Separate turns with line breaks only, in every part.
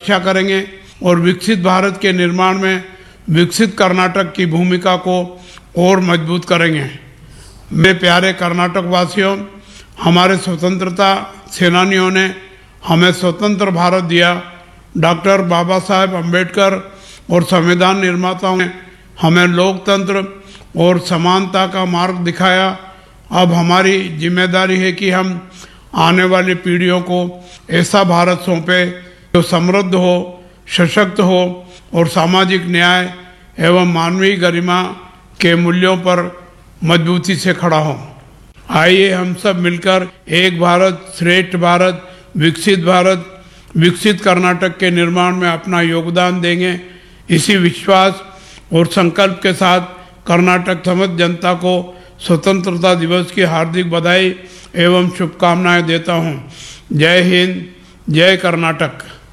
रक्षा करेंगे और विकसित भारत के निर्माण में विकसित कर्नाटक की भूमिका को और मजबूत करेंगे मेरे प्यारे कर्नाटक वासियों हमारे स्वतंत्रता सेनानियों ने हमें स्वतंत्र भारत दिया डॉक्टर बाबा साहेब अम्बेडकर और संविधान निर्माताओं ने हमें लोकतंत्र और समानता का मार्ग दिखाया अब हमारी जिम्मेदारी है कि हम आने वाली पीढ़ियों को ऐसा भारत सौंपे जो समृद्ध हो सशक्त हो और सामाजिक न्याय एवं मानवीय गरिमा के मूल्यों पर मजबूती से खड़ा हो आइए हम सब मिलकर एक भारत श्रेष्ठ भारत विकसित भारत विकसित कर्नाटक के निर्माण में अपना योगदान देंगे इसी विश्वास और संकल्प के साथ कर्नाटक समस्त जनता को स्वतंत्रता दिवस की हार्दिक बधाई एवं शुभकामनाएं देता हूं जय हिंद जय कर्नाटक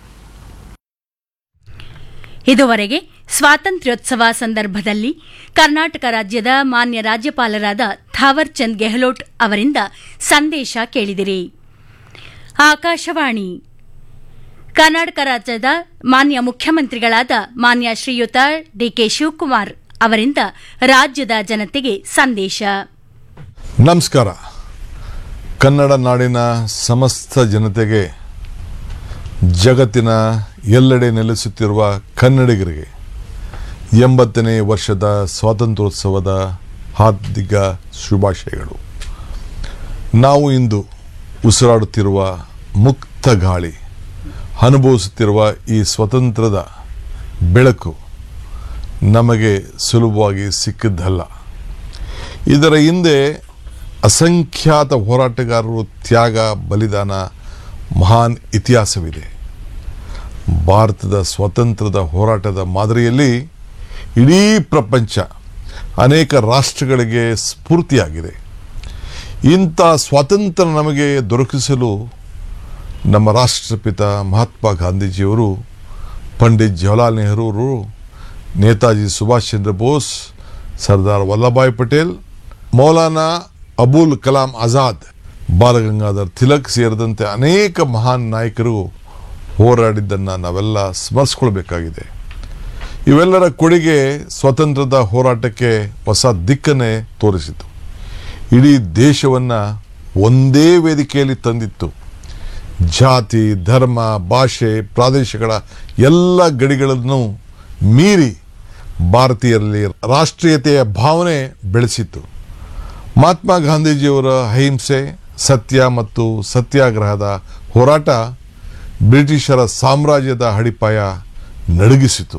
ಇದುವರೆಗೆ ಸ್ವಾತಂತ್ರ್ಯೋತ್ಸವ ಸಂದರ್ಭದಲ್ಲಿ ಕರ್ನಾಟಕ ರಾಜ್ಯದ ಮಾನ್ಯ ರಾಜ್ಯಪಾಲರಾದ ಥಾವರ್ ಚಂದ್ ಗೆಹ್ಲೋಟ್ ಅವರಿಂದ ಸಂದೇಶ ಕೇಳಿದಿರಿ ಆಕಾಶವಾಣಿ ಕರ್ನಾಟಕ ರಾಜ್ಯದ ಮಾನ್ಯ ಮುಖ್ಯಮಂತ್ರಿಗಳಾದ ಮಾನ್ಯ ಶ್ರೀಯುತ ಡಿಕೆ ಶಿವಕುಮಾರ್ ಅವರಿಂದ ರಾಜ್ಯದ ಜನತೆಗೆ ಸಂದೇಶ
ನಮಸ್ಕಾರ ಕನ್ನಡ ನಾಡಿನ ಸಮಸ್ತ ಜನತೆಗೆ ಜಗತ್ತಿನ ಎಲ್ಲೆಡೆ ನೆಲೆಸುತ್ತಿರುವ ಕನ್ನಡಿಗರಿಗೆ ಎಂಬತ್ತನೇ ವರ್ಷದ ಸ್ವಾತಂತ್ರ್ಯೋತ್ಸವದ ಹಾರ್ದಿಕ ಶುಭಾಶಯಗಳು ನಾವು ಇಂದು ಉಸಿರಾಡುತ್ತಿರುವ ಮುಕ್ತ ಗಾಳಿ ಅನುಭವಿಸುತ್ತಿರುವ ಈ ಸ್ವತಂತ್ರದ ಬೆಳಕು ನಮಗೆ ಸುಲಭವಾಗಿ ಸಿಕ್ಕಿದ್ದಲ್ಲ ಇದರ ಹಿಂದೆ ಅಸಂಖ್ಯಾತ ಹೋರಾಟಗಾರರು ತ್ಯಾಗ ಬಲಿದಾನ ಮಹಾನ್ ಇತಿಹಾಸವಿದೆ ಭಾರತದ ಸ್ವಾತಂತ್ರ್ಯದ ಹೋರಾಟದ ಮಾದರಿಯಲ್ಲಿ ಇಡೀ ಪ್ರಪಂಚ ಅನೇಕ ರಾಷ್ಟ್ರಗಳಿಗೆ ಸ್ಫೂರ್ತಿಯಾಗಿದೆ ಇಂಥ ಸ್ವಾತಂತ್ರ್ಯ ನಮಗೆ ದೊರಕಿಸಲು ನಮ್ಮ ರಾಷ್ಟ್ರಪಿತ ಮಹಾತ್ಮ ಗಾಂಧೀಜಿಯವರು ಪಂಡಿತ್ ಜವಾಹರ್ಲಾಲ್ ನೆಹರೂರು ನೇತಾಜಿ ಸುಭಾಷ್ ಚಂದ್ರ ಬೋಸ್ ಸರ್ದಾರ್ ವಲ್ಲಭಾಯ್ ಪಟೇಲ್ ಮೌಲಾನಾ ಅಬುಲ್ ಕಲಾಂ ಆಜಾದ್ ಬಾಲಗಂಗಾಧರ್ ತಿಲಕ್ ಸೇರಿದಂತೆ ಅನೇಕ ಮಹಾನ್ ನಾಯಕರು ಹೋರಾಡಿದ್ದನ್ನು ನಾವೆಲ್ಲ ಸ್ಮರಿಸ್ಕೊಳ್ಬೇಕಾಗಿದೆ ಇವೆಲ್ಲರ ಕೊಡುಗೆ ಸ್ವಾತಂತ್ರ್ಯದ ಹೋರಾಟಕ್ಕೆ ಹೊಸ ದಿಕ್ಕನ್ನೇ ತೋರಿಸಿತು ಇಡೀ ದೇಶವನ್ನು ಒಂದೇ ವೇದಿಕೆಯಲ್ಲಿ ತಂದಿತ್ತು ಜಾತಿ ಧರ್ಮ ಭಾಷೆ ಪ್ರಾದೇಶಿಕಗಳ ಎಲ್ಲ ಗಡಿಗಳನ್ನು ಮೀರಿ ಭಾರತೀಯರಲ್ಲಿ ರಾಷ್ಟ್ರೀಯತೆಯ ಭಾವನೆ ಬೆಳೆಸಿತ್ತು ಮಹಾತ್ಮ ಗಾಂಧೀಜಿಯವರ ಅಹಿಂಸೆ ಸತ್ಯ ಮತ್ತು ಸತ್ಯಾಗ್ರಹದ ಹೋರಾಟ ಬ್ರಿಟಿಷರ ಸಾಮ್ರಾಜ್ಯದ ಅಡಿಪಾಯ ನಡುಗಿಸಿತು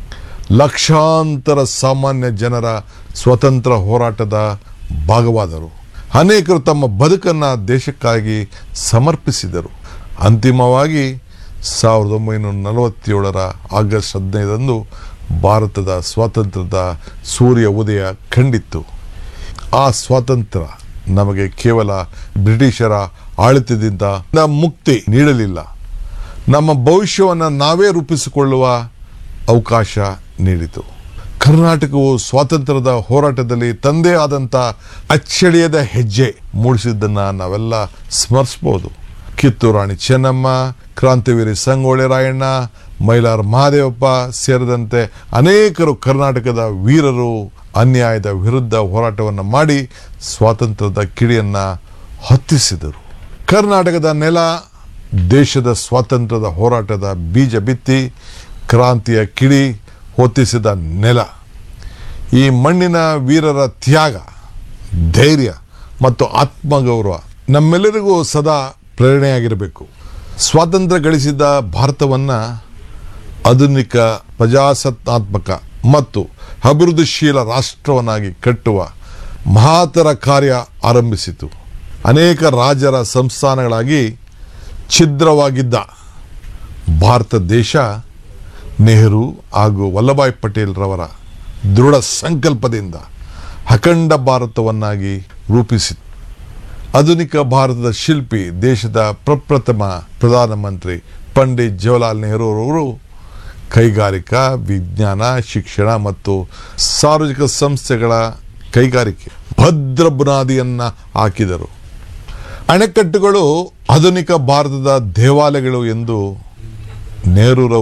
ಲಕ್ಷಾಂತರ ಸಾಮಾನ್ಯ ಜನರ ಸ್ವತಂತ್ರ ಹೋರಾಟದ ಭಾಗವಾದರು ಅನೇಕರು ತಮ್ಮ ಬದುಕನ್ನು ದೇಶಕ್ಕಾಗಿ ಸಮರ್ಪಿಸಿದರು ಅಂತಿಮವಾಗಿ ಸಾವಿರದ ಒಂಬೈನೂರ ನಲವತ್ತೇಳರ ಆಗಸ್ಟ್ ಹದಿನೈದರಂದು ಭಾರತದ ಸ್ವಾತಂತ್ರ್ಯದ ಸೂರ್ಯ ಉದಯ ಕಂಡಿತ್ತು ಆ ಸ್ವಾತಂತ್ರ್ಯ ನಮಗೆ ಕೇವಲ ಬ್ರಿಟಿಷರ ಆಡಳಿತದಿಂದ ಮುಕ್ತಿ ನೀಡಲಿಲ್ಲ ನಮ್ಮ ಭವಿಷ್ಯವನ್ನು ನಾವೇ ರೂಪಿಸಿಕೊಳ್ಳುವ ಅವಕಾಶ ನೀಡಿತು ಕರ್ನಾಟಕವು ಸ್ವಾತಂತ್ರ್ಯದ ಹೋರಾಟದಲ್ಲಿ ತಂದೆ ಆದಂಥ ಅಚ್ಚಳಿಯದ ಹೆಜ್ಜೆ ಮೂಡಿಸಿದ್ದನ್ನು ನಾವೆಲ್ಲ ಸ್ಮರಿಸ್ಬೋದು ಕಿತ್ತೂರು ರಾಣಿ ಚೆನ್ನಮ್ಮ ಕ್ರಾಂತಿವೀರಿ ಸಂಗೊಳ್ಳಿ ರಾಯಣ್ಣ ಮೈಲಾರ ಮಹಾದೇವಪ್ಪ ಸೇರಿದಂತೆ ಅನೇಕರು ಕರ್ನಾಟಕದ ವೀರರು ಅನ್ಯಾಯದ ವಿರುದ್ಧ ಹೋರಾಟವನ್ನು ಮಾಡಿ ಸ್ವಾತಂತ್ರ್ಯದ ಕಿಡಿಯನ್ನು ಹೊತ್ತಿಸಿದರು ಕರ್ನಾಟಕದ ನೆಲ ದೇಶದ ಸ್ವಾತಂತ್ರ್ಯದ ಹೋರಾಟದ ಬೀಜ ಬಿತ್ತಿ ಕ್ರಾಂತಿಯ ಕಿಡಿ ಹೊತ್ತಿಸಿದ ನೆಲ ಈ ಮಣ್ಣಿನ ವೀರರ ತ್ಯಾಗ ಧೈರ್ಯ ಮತ್ತು ಆತ್ಮಗೌರವ ನಮ್ಮೆಲ್ಲರಿಗೂ ಸದಾ ಪ್ರೇರಣೆಯಾಗಿರಬೇಕು ಸ್ವಾತಂತ್ರ್ಯ ಗಳಿಸಿದ ಭಾರತವನ್ನು ಆಧುನಿಕ ಪ್ರಜಾಸತ್ತಾತ್ಮಕ ಮತ್ತು ಅಭಿವೃದ್ಧಿಶೀಲ ರಾಷ್ಟ್ರವನ್ನಾಗಿ ಕಟ್ಟುವ ಮಹಾತರ ಕಾರ್ಯ ಆರಂಭಿಸಿತು ಅನೇಕ ರಾಜರ ಸಂಸ್ಥಾನಗಳಾಗಿ ಛಿದ್ರವಾಗಿದ್ದ ಭಾರತ ದೇಶ ನೆಹರು ಹಾಗೂ ವಲ್ಲಭಾಯ್ ಪಟೇಲ್ರವರ ದೃಢ ಸಂಕಲ್ಪದಿಂದ ಅಖಂಡ ಭಾರತವನ್ನಾಗಿ ರೂಪಿಸಿತು ಆಧುನಿಕ ಭಾರತದ ಶಿಲ್ಪಿ ದೇಶದ ಪ್ರಪ್ರಥಮ ಪ್ರಧಾನಮಂತ್ರಿ ಪಂಡಿತ್ ಜವಾಹರ್ಲಾಲ್ ನೆಹರೂರವರು ಕೈಗಾರಿಕಾ ವಿಜ್ಞಾನ ಶಿಕ್ಷಣ ಮತ್ತು ಸಾರ್ವಜನಿಕ ಸಂಸ್ಥೆಗಳ ಕೈಗಾರಿಕೆ ಭದ್ರ ಬುನಾದಿಯನ್ನು ಹಾಕಿದರು ಅಣೆಕಟ್ಟುಗಳು ಆಧುನಿಕ ಭಾರತದ ದೇವಾಲಯಗಳು ಎಂದು ನೆಹರೂರವರು